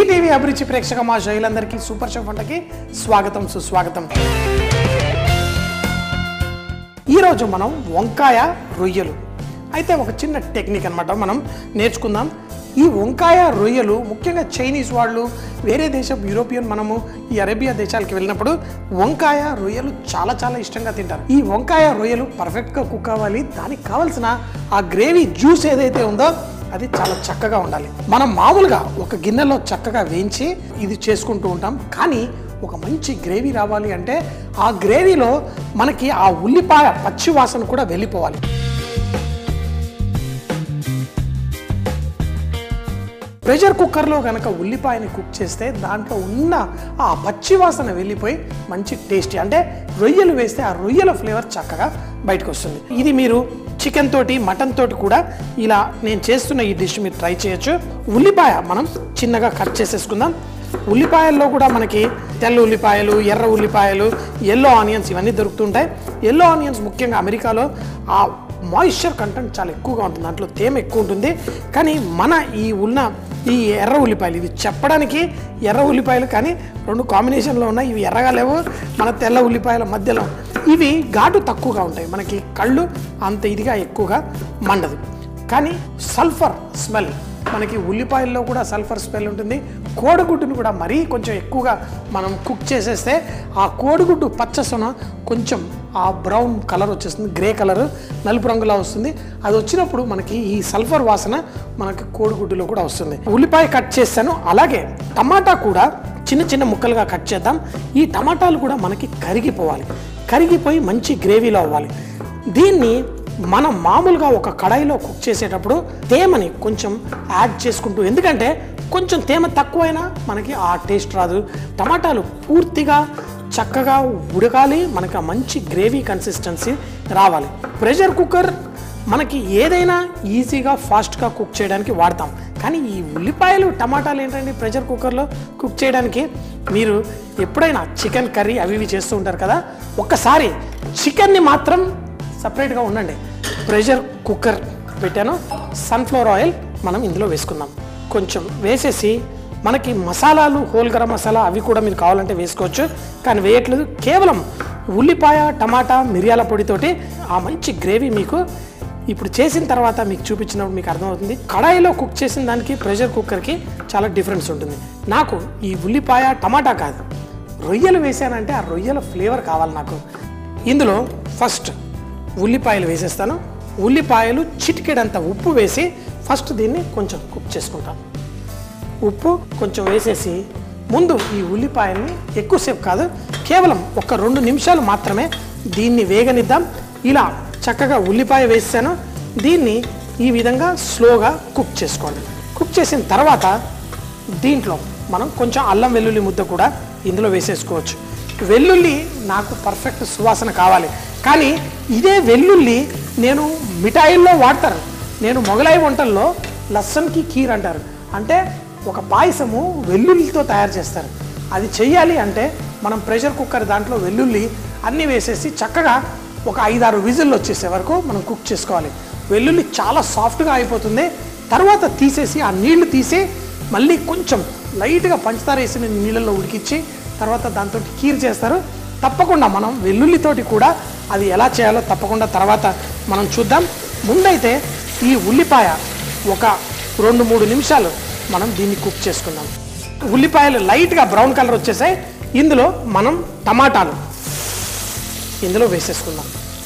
ETV అభిరుచి ప్రేక్షక మా శైలందరికీ సూపర్ షెఫ్ వంటకి స్వాగతం సుస్వాగతం ఈరోజు మనం వంకాయ రొయ్యలు అయితే ఒక చిన్న టెక్నిక్ అన్నమాట మనం నేర్చుకుందాం ఈ వంకాయ రొయ్యలు ముఖ్యంగా చైనీస్ వాళ్ళు వేరే దేశం యూరోపియన్ మనము ఈ అరేబియా దేశాలకు వెళ్ళినప్పుడు వంకాయ రొయ్యలు చాలా చాలా ఇష్టంగా తింటారు ఈ వంకాయ రొయ్యలు పర్ఫెక్ట్గా కుక్ అవ్వాలి దానికి కావాల్సిన ఆ గ్రేవీ జ్యూస్ ఏదైతే ఉందో అది చాలా చక్కగా ఉండాలి మనం మామూలుగా ఒక గిన్నెలో చక్కగా వేయించి ఇది చేసుకుంటూ ఉంటాం కానీ ఒక మంచి గ్రేవీ రావాలి అంటే ఆ గ్రేవీలో మనకి ఆ ఉల్లిపాయ పచ్చి వాసన కూడా వెళ్ళిపోవాలి ప్రెషర్ కుక్కర్లో కనుక ఉల్లిపాయని కుక్ చేస్తే దాంట్లో ఉన్న ఆ పచ్చి వాసన వెళ్ళిపోయి మంచి టేస్టీ అంటే రొయ్యలు వేస్తే ఆ రొయ్యల ఫ్లేవర్ చక్కగా బయటకు వస్తుంది ఇది మీరు చికెన్ తోటి మటన్ తోటి కూడా ఇలా నేను చేస్తున్న ఈ డిష్ మీరు ట్రై చేయొచ్చు ఉల్లిపాయ మనం చిన్నగా కట్ చేసేసుకుందాం ఉల్లిపాయల్లో కూడా మనకి తెల్ల ఉల్లిపాయలు ఎర్ర ఉల్లిపాయలు ఎల్లో ఆనియన్స్ ఇవన్నీ దొరుకుతుంటాయి ఎల్లో ఆనియన్స్ ముఖ్యంగా అమెరికాలో ఆ మాయిశ్చర్ కంటెంట్ చాలా ఎక్కువగా ఉంటుంది దాంట్లో తేమ ఎక్కువ ఉంటుంది కానీ మన ఈ ఉన్న ఈ ఎర్ర ఉల్లిపాయలు ఇది చెప్పడానికి ఎర్ర ఉల్లిపాయలు కానీ రెండు కాంబినేషన్లో ఉన్నాయి ఇవి ఎర్రగా లేవు మన తెల్ల ఉల్లిపాయల మధ్యలో ఇవి ఘాటు తక్కువగా ఉంటాయి మనకి కళ్ళు అంత ఇదిగా ఎక్కువగా మండదు కానీ సల్ఫర్ స్మెల్ మనకి ఉల్లిపాయల్లో కూడా సల్ఫర్ స్మెల్ ఉంటుంది కోడిగుడ్డును కూడా మరీ కొంచెం ఎక్కువగా మనం కుక్ చేసేస్తే ఆ కోడిగుడ్డు పచ్చసొన కొంచెం ఆ బ్రౌన్ కలర్ వచ్చేస్తుంది గ్రే కలర్ నలుపు రంగులా వస్తుంది అది వచ్చినప్పుడు మనకి ఈ సల్ఫర్ వాసన మనకి కోడిగుడ్డులో కూడా వస్తుంది ఉల్లిపాయ కట్ చేస్తాను అలాగే టమాటా కూడా చిన్న చిన్న ముక్కలుగా కట్ చేద్దాం ఈ టమాటాలు కూడా మనకి కరిగిపోవాలి కరిగిపోయి మంచి గ్రేవీలో అవ్వాలి దీన్ని మనం మామూలుగా ఒక కడాయిలో కుక్ చేసేటప్పుడు తేమని కొంచెం యాడ్ చేసుకుంటూ ఎందుకంటే కొంచెం తేమ తక్కువైనా మనకి ఆ టేస్ట్ రాదు టమాటాలు పూర్తిగా చక్కగా ఉడకాలి మనకి ఆ మంచి గ్రేవీ కన్సిస్టెన్సీ రావాలి ప్రెషర్ కుక్కర్ మనకి ఏదైనా ఈజీగా ఫాస్ట్గా కుక్ చేయడానికి వాడతాం కానీ ఈ ఉల్లిపాయలు టమాటాలు ఏంటండి ప్రెషర్ కుక్కర్లో కుక్ చేయడానికి మీరు ఎప్పుడైనా చికెన్ కర్రీ అవి ఇవి చేస్తూ ఉంటారు కదా ఒక్కసారి చికెన్ని మాత్రం సపరేట్గా ఉండండి ప్రెషర్ కుక్కర్ పెట్టాను సన్ఫ్లవర్ ఆయిల్ మనం ఇందులో వేసుకుందాం కొంచెం వేసేసి మనకి మసాలాలు హోల్ గరం మసాలా అవి కూడా మీరు కావాలంటే వేసుకోవచ్చు కానీ వేయట్లేదు కేవలం ఉల్లిపాయ టమాటా మిరియాల పొడితోటి ఆ మంచి గ్రేవీ మీకు ఇప్పుడు చేసిన తర్వాత మీకు చూపించినప్పుడు మీకు అర్థమవుతుంది కడాయిలో కుక్ చేసిన దానికి ప్రెషర్ కుక్కర్కి చాలా డిఫరెన్స్ ఉంటుంది నాకు ఈ ఉల్లిపాయ టమాటా కాదు రొయ్యలు వేసానంటే ఆ రొయ్యల ఫ్లేవర్ కావాలి నాకు ఇందులో ఫస్ట్ ఉల్లిపాయలు వేసేస్తాను ఉల్లిపాయలు చిటికెడంత ఉప్పు వేసి ఫస్ట్ దీన్ని కొంచెం కుక్ చేసుకుంటాను ఉప్పు కొంచెం వేసేసి ముందు ఈ ఉల్లిపాయల్ని ఎక్కువసేపు కాదు కేవలం ఒక రెండు నిమిషాలు మాత్రమే దీన్ని వేగనిద్దాం ఇలా చక్కగా ఉల్లిపాయ వేసాను దీన్ని ఈ విధంగా స్లోగా కుక్ చేసుకోండి కుక్ చేసిన తర్వాత దీంట్లో మనం కొంచెం అల్లం వెల్లుల్లి ముద్ద కూడా ఇందులో వేసేసుకోవచ్చు వెల్లుల్లి నాకు పర్ఫెక్ట్ సువాసన కావాలి కానీ ఇదే వెల్లుల్లి నేను మిఠాయిల్లో వాడతారు నేను మొగలాయి వంటల్లో లస్సన్కి కీర్ అంటారు అంటే ఒక పాయసము వెల్లుల్లితో తయారు చేస్తారు అది చెయ్యాలి అంటే మనం ప్రెషర్ కుక్కర్ దాంట్లో వెల్లుల్లి అన్నీ వేసేసి చక్కగా ఒక ఐదారు విజిల్లు వచ్చేసే వరకు మనం కుక్ చేసుకోవాలి వెల్లుల్లి చాలా సాఫ్ట్గా అయిపోతుంది తర్వాత తీసేసి ఆ నీళ్లు తీసి మళ్ళీ కొంచెం లైట్గా పంచదార వేసిన నీళ్ళల్లో ఉడికించి తర్వాత దాంతో కీర్ చేస్తారు తప్పకుండా మనం వెల్లుల్లితోటి కూడా అది ఎలా చేయాలో తప్పకుండా తర్వాత మనం చూద్దాం ముందైతే ఈ ఉల్లిపాయ ఒక రెండు మూడు నిమిషాలు మనం దీన్ని కుక్ చేసుకుందాం ఉల్లిపాయలు లైట్గా బ్రౌన్ కలర్ వచ్చేసాయి ఇందులో మనం టమాటాలు ఇందులో వేసేసుకుందాం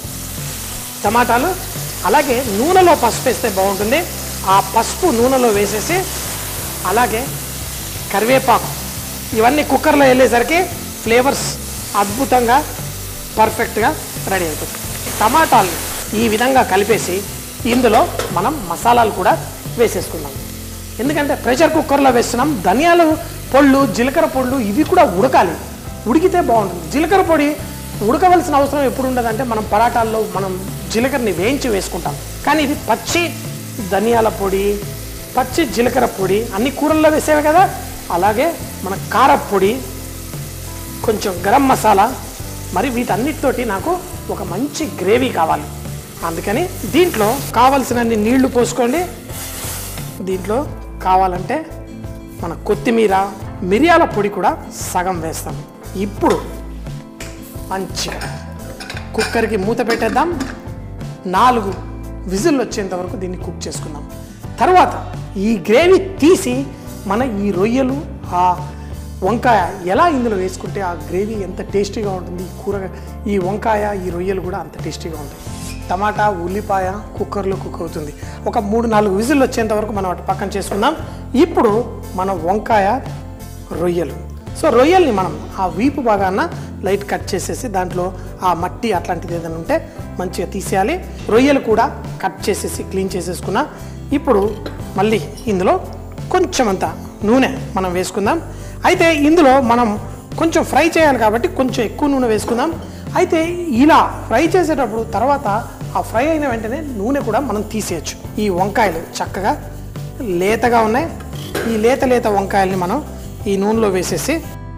టమాటాలు అలాగే నూనెలో పసుపు వేస్తే బాగుంటుంది ఆ పసుపు నూనెలో వేసేసి అలాగే కరివేపాకు ఇవన్నీ కుక్కర్లో వెళ్ళేసరికి ఫ్లేవర్స్ అద్భుతంగా పర్ఫెక్ట్గా రెడీ అవుతుంది టమాటాలు ఈ విధంగా కలిపేసి ఇందులో మనం మసాలాలు కూడా వేసేసుకుందాం ఎందుకంటే ప్రెషర్ కుక్కర్లో వేస్తున్నాం ధనియాలు పొళ్ళు జీలకర్ర పొళ్ళు ఇవి కూడా ఉడకాలి ఉడికితే బాగుంటుంది జీలకర్ర పొడి ఉడకవలసిన అవసరం ఎప్పుడు ఉండదంటే మనం పరాటాల్లో మనం జీలకర్రని వేయించి వేసుకుంటాం కానీ ఇది పచ్చి ధనియాల పొడి పచ్చి జీలకర్ర పొడి అన్ని కూరల్లో వేసేవి కదా అలాగే మన కార పొడి కొంచెం గరం మసాలా మరి వీటన్నిటితోటి నాకు ఒక మంచి గ్రేవీ కావాలి అందుకని దీంట్లో కావలసినన్ని నీళ్లు పోసుకోండి దీంట్లో కావాలంటే మన కొత్తిమీర మిరియాల పొడి కూడా సగం వేస్తాం ఇప్పుడు మంచిగా కుక్కర్కి మూత పెట్టేద్దాం నాలుగు విజిల్ వచ్చేంత వరకు దీన్ని కుక్ చేసుకుందాం తర్వాత ఈ గ్రేవీ తీసి మన ఈ రొయ్యలు ఆ వంకాయ ఎలా ఇందులో వేసుకుంటే ఆ గ్రేవీ ఎంత టేస్టీగా ఉంటుంది ఈ కూర ఈ వంకాయ ఈ రొయ్యలు కూడా అంత టేస్టీగా ఉంటాయి టమాటా ఉల్లిపాయ కుక్కర్లో కుక్ అవుతుంది ఒక మూడు నాలుగు విజిల్ వచ్చేంత వరకు మనం అటు పక్కన చేసుకుందాం ఇప్పుడు మన వంకాయ రొయ్యలు సో రొయ్యల్ని మనం ఆ వీపు భాగాన లైట్ కట్ చేసేసి దాంట్లో ఆ మట్టి అట్లాంటిది ఏదైనా ఉంటే మంచిగా తీసేయాలి రొయ్యలు కూడా కట్ చేసేసి క్లీన్ చేసేసుకున్నా ఇప్పుడు మళ్ళీ ఇందులో కొంచెం అంత నూనె మనం వేసుకుందాం అయితే ఇందులో మనం కొంచెం ఫ్రై చేయాలి కాబట్టి కొంచెం ఎక్కువ నూనె వేసుకుందాం అయితే ఇలా ఫ్రై చేసేటప్పుడు తర్వాత ఆ ఫ్రై అయిన వెంటనే నూనె కూడా మనం తీసేయచ్చు ఈ వంకాయలు చక్కగా లేతగా ఉన్నాయి ఈ లేత లేత వంకాయల్ని మనం ఈ నూనెలో వేసేసి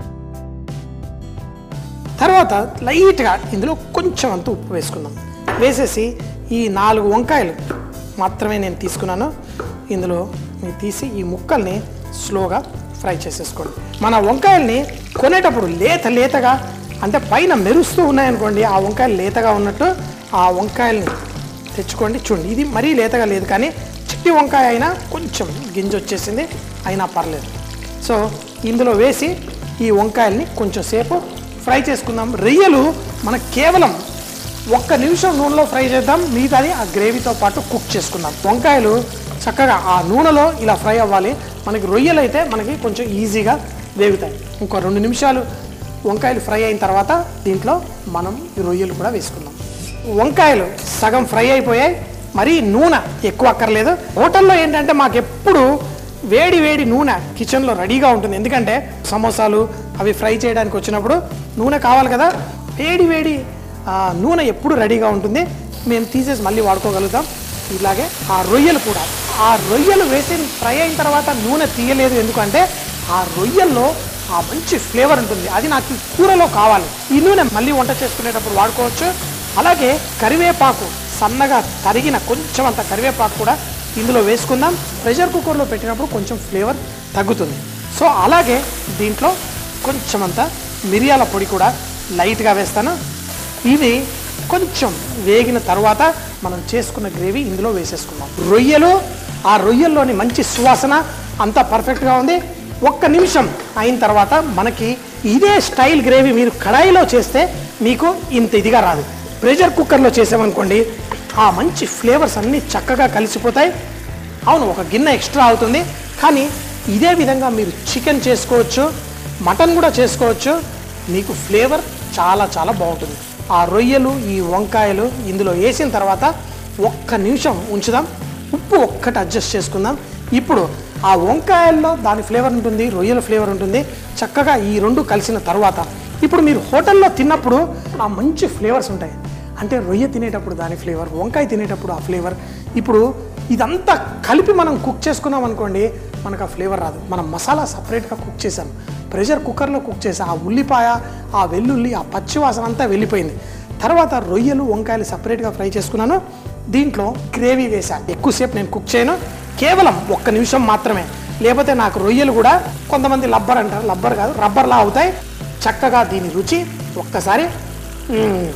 తర్వాత లైట్గా ఇందులో కొంచెం అంత ఉప్పు వేసుకుందాం వేసేసి ఈ నాలుగు వంకాయలు మాత్రమే నేను తీసుకున్నాను ఇందులో మీరు తీసి ఈ ముక్కల్ని స్లోగా ఫ్రై చేసేసుకోండి మన వంకాయల్ని కొనేటప్పుడు లేత లేతగా అంటే పైన మెరుస్తూ ఉన్నాయనుకోండి ఆ వంకాయలు లేతగా ఉన్నట్టు ఆ వంకాయల్ని తెచ్చుకోండి చూడండి ఇది మరీ లేతగా లేదు కానీ చిట్టి వంకాయ అయినా కొంచెం గింజ వచ్చేసింది అయినా పర్లేదు సో ఇందులో వేసి ఈ వంకాయల్ని కొంచెం సేపు ఫ్రై చేసుకుందాం రొయ్యలు మనకు కేవలం ఒక్క నిమిషం నూనెలో ఫ్రై చేద్దాం మిగతాది ఆ గ్రేవీతో పాటు కుక్ చేసుకుందాం వంకాయలు చక్కగా ఆ నూనెలో ఇలా ఫ్రై అవ్వాలి మనకి రొయ్యలు అయితే మనకి కొంచెం ఈజీగా వేగుతాయి ఇంకో రెండు నిమిషాలు వంకాయలు ఫ్రై అయిన తర్వాత దీంట్లో మనం ఈ రొయ్యలు కూడా వేసుకుందాం వంకాయలు సగం ఫ్రై అయిపోయాయి మరీ నూనె ఎక్కువ అక్కర్లేదు హోటల్లో ఏంటంటే మాకు ఎప్పుడు వేడి వేడి నూనె కిచెన్లో రెడీగా ఉంటుంది ఎందుకంటే సమోసాలు అవి ఫ్రై చేయడానికి వచ్చినప్పుడు నూనె కావాలి కదా వేడి వేడి ఆ, నూనె ఎప్పుడు రెడీగా ఉంటుంది మేము తీసేసి మళ్ళీ వాడుకోగలుగుతాం ఇలాగే ఆ రొయ్యలు కూడా ఆ రొయ్యలు వేసి ఫ్రై అయిన తర్వాత నూనె తీయలేదు ఎందుకంటే ఆ రొయ్యల్లో ఆ మంచి ఫ్లేవర్ ఉంటుంది అది నాకు ఈ కూరలో కావాలి ఈ నూనె మళ్ళీ వంట చేసుకునేటప్పుడు వాడుకోవచ్చు అలాగే కరివేపాకు సన్నగా తరిగిన కొంచెం అంత కరివేపాకు కూడా ఇందులో వేసుకుందాం ప్రెషర్ కుక్కర్లో పెట్టినప్పుడు కొంచెం ఫ్లేవర్ తగ్గుతుంది సో అలాగే దీంట్లో కొంచెం అంత మిరియాల పొడి కూడా లైట్గా వేస్తాను ఇది కొంచెం వేగిన తర్వాత మనం చేసుకున్న గ్రేవీ ఇందులో వేసేసుకుందాం రొయ్యలు ఆ రొయ్యల్లోని మంచి సువాసన అంతా పర్ఫెక్ట్గా ఉంది ఒక్క నిమిషం అయిన తర్వాత మనకి ఇదే స్టైల్ గ్రేవీ మీరు కడాయిలో చేస్తే మీకు ఇంత ఇదిగా రాదు ప్రెషర్ కుక్కర్లో చేసామనుకోండి ఆ మంచి ఫ్లేవర్స్ అన్నీ చక్కగా కలిసిపోతాయి అవును ఒక గిన్నె ఎక్స్ట్రా అవుతుంది కానీ ఇదే విధంగా మీరు చికెన్ చేసుకోవచ్చు మటన్ కూడా చేసుకోవచ్చు మీకు ఫ్లేవర్ చాలా చాలా బాగుంటుంది ఆ రొయ్యలు ఈ వంకాయలు ఇందులో వేసిన తర్వాత ఒక్క నిమిషం ఉంచుదాం ఉప్పు ఒక్కటి అడ్జస్ట్ చేసుకుందాం ఇప్పుడు ఆ వంకాయల్లో దాని ఫ్లేవర్ ఉంటుంది రొయ్యల ఫ్లేవర్ ఉంటుంది చక్కగా ఈ రెండు కలిసిన తర్వాత ఇప్పుడు మీరు హోటల్లో తిన్నప్పుడు ఆ మంచి ఫ్లేవర్స్ ఉంటాయి అంటే రొయ్య తినేటప్పుడు దాని ఫ్లేవర్ వంకాయ తినేటప్పుడు ఆ ఫ్లేవర్ ఇప్పుడు ఇదంతా కలిపి మనం కుక్ చేసుకున్నాం అనుకోండి మనకు ఆ ఫ్లేవర్ రాదు మనం మసాలా సపరేట్గా కుక్ చేసాం ప్రెషర్ కుక్కర్లో కుక్ చేసి ఆ ఉల్లిపాయ ఆ వెల్లుల్లి ఆ పచ్చి వాసన అంతా వెళ్ళిపోయింది తర్వాత రొయ్యలు వంకాయలు సపరేట్గా ఫ్రై చేసుకున్నాను దీంట్లో గ్రేవీ వేసాను ఎక్కువసేపు నేను కుక్ చేయను కేవలం ఒక్క నిమిషం మాత్రమే లేకపోతే నాకు రొయ్యలు కూడా కొంతమంది లబ్బర్ అంటారు లబ్బర్ కాదు రబ్బర్లా అవుతాయి చక్కగా దీని రుచి ఒక్కసారి మ్మ్,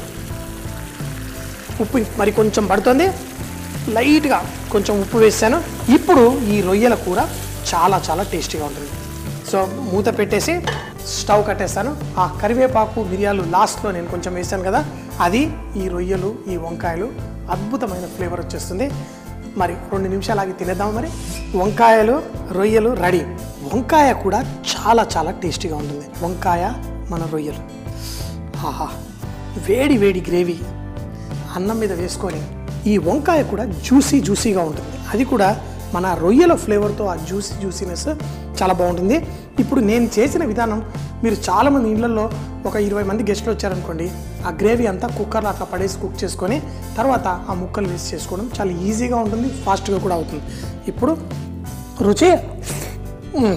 ఉప్పు మరి కొంచెం పడుతుంది లైట్గా కొంచెం ఉప్పు వేసాను ఇప్పుడు ఈ రొయ్యల కూర చాలా చాలా టేస్టీగా ఉంటుంది సో మూత పెట్టేసి స్టవ్ కట్టేస్తాను ఆ కరివేపాకు మిరియాలు లాస్ట్లో నేను కొంచెం వేసాను కదా అది ఈ రొయ్యలు ఈ వంకాయలు అద్భుతమైన ఫ్లేవర్ వచ్చేస్తుంది మరి రెండు నిమిషాలు ఆగి తినేద్దాం మరి వంకాయలు రొయ్యలు రెడీ వంకాయ కూడా చాలా చాలా టేస్టీగా ఉంటుంది వంకాయ మన రొయ్యలు ఆహా వేడి వేడి గ్రేవీ అన్నం మీద వేసుకొని ఈ వంకాయ కూడా జ్యూసీ జ్యూసీగా ఉంటుంది అది కూడా మన రొయ్యల ఫ్లేవర్తో ఆ జ్యూసీ జ్యూసీనెస్ చాలా బాగుంటుంది ఇప్పుడు నేను చేసిన విధానం మీరు చాలామంది ఇళ్లలో ఒక ఇరవై మంది గెస్ట్లు వచ్చారనుకోండి ఆ గ్రేవీ అంతా కుక్కర్లో అట్లా పడేసి కుక్ చేసుకొని తర్వాత ఆ ముక్కలు వేసి చేసుకోవడం చాలా ఈజీగా ఉంటుంది ఫాస్ట్గా కూడా అవుతుంది ఇప్పుడు రుచి మ్మ్.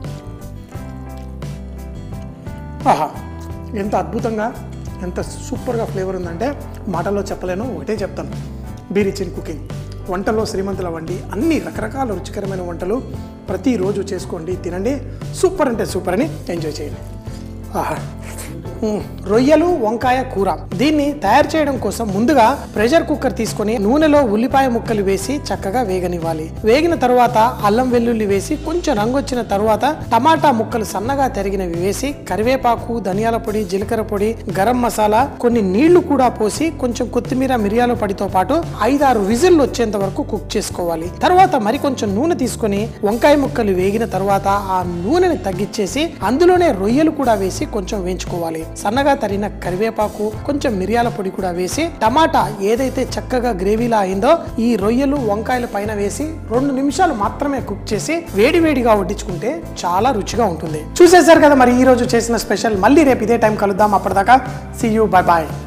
ఆహా ఎంత అద్భుతంగా ఎంత సూపర్గా ఫ్లేవర్ ఉందంటే మాటల్లో చెప్పలేను ఒకటే చెప్తాను బీ రిచ్ ఇన్ కుకింగ్ వంటలో శ్రీమంతుల వండి అన్ని రకరకాల రుచికరమైన వంటలు ప్రతిరోజు చేసుకోండి తినండి సూపర్ అంటే సూపర్ అని ఎంజాయ్ చేయండి ఆహా మ్మ్. రొయ్యలు వంకాయ కూర దీన్ని తయారు చేయడం కోసం ముందుగా ప్రెషర్ కుక్కర్ తీసుకొని నూనెలో ఉల్లిపాయ ముక్కలు వేసి చక్కగా వేగనివ్వాలి వేగిన తర్వాత అల్లం వెల్లుల్లి వేసి కొంచెం రంగు వచ్చిన తర్వాత టమాటా ముక్కలు సన్నగా తరిగినవి వేసి కరివేపాకు ధనియాల పొడి జీలకర్ర పొడి గరం మసాలా కొన్ని నీళ్లు కూడా పోసి కొంచెం కొత్తిమీర మిరియాల పొడితో పాటు ఐదారు విజిల్లు వచ్చేంత వరకు కుక్ చేసుకోవాలి తర్వాత మరి కొంచెం నూనె తీసుకొని వంకాయ ముక్కలు వేగిన తర్వాత ఆ నూనెని తగ్గించేసి అందులోనే రొయ్యలు కూడా వేసి కొంచెం వేయించుకోవాలి సన్నగా తరిగిన కరివేపాకు కొంచెం మిరియాల పొడి కూడా వేసి టమాటా ఏదైతే చక్కగా గ్రేవీలా అయిందో ఈ రొయ్యలు వంకాయల పైన వేసి రెండు నిమిషాలు మాత్రమే కుక్ చేసి వేడి వేడిగా వడ్డించుకుంటే చాలా రుచిగా ఉంటుంది చూసేశారు కదా మరి ఈ రోజు చేసిన స్పెషల్ మళ్ళీ రేపు ఇదే టైం కలుద్దాం అప్పటిదాకా సి యూ బై బాయ్